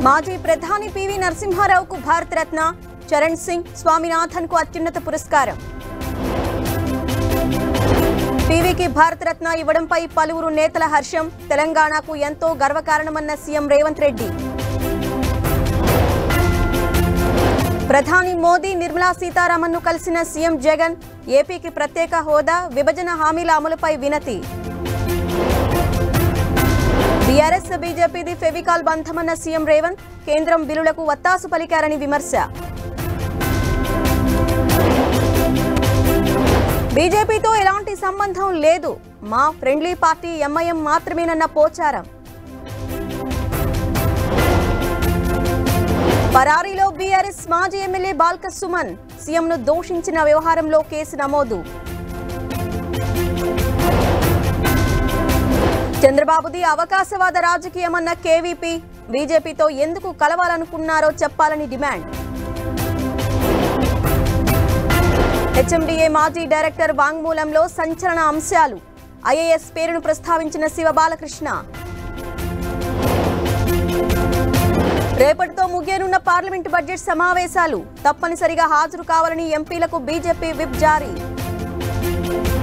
మాజీ ప్రధాని పివి నరసింహారావుకు భారతరత్న చరణ్ సింగ్ స్వామినాథన్ కు అత్యున్నత పురస్కారం పివికి భారతరత్న ఇవ్వడంపై పలువురు నేతల హర్షం తెలంగాణకు ఎంతో గర్వకారణమన్న సీఎం రేవంత్ రెడ్డి ప్రధాని మోదీ నిర్మలా సీతారామన్ను కలిసిన సీఎం జగన్ ఏపీకి ప్రత్యేక హోదా విభజన హామీల అమలుపై వినతి బీఆర్ఎస్ బీజేపీది ఫెవికాల్ బంధమన్న సీఎం రేవంత్ కేంద్రం బిల్లులకు వత్తాసు పలికారని విమర్శ బీజేపీతో ఎలాంటి సంబంధం లేదు మా ఫ్రెండ్లీ పార్టీ ఎంఐఎం మాత్రమేనన్న పోచారం పరారీలో బీఆర్ఎస్ మాజీ ఎమ్మెల్యే బాల్క సుమన్ సీఎంను దూషించిన వ్యవహారంలో కేసు నమోదు చంద్రబాబుది అవకాశవాద రాజకీయమన్న కేవీపీ బీజేపీతో ఎందుకు కలవాలనుకున్నారో చెప్పాలని డిమాండ్ హెచ్ఎండిఏ మాజీ డైరెక్టర్ వాంగ్మూలంలో సంచలన అంశాలు ఐఏఎస్ పేరును ప్రస్తావించిన శివ బాలకృష్ణ రేపటితో ముగియనున్న పార్లమెంటు బడ్జెట్ సమావేశాలు తప్పనిసరిగా హాజరు కావాలని ఎంపీలకు బీజేపీ విప్ జారీ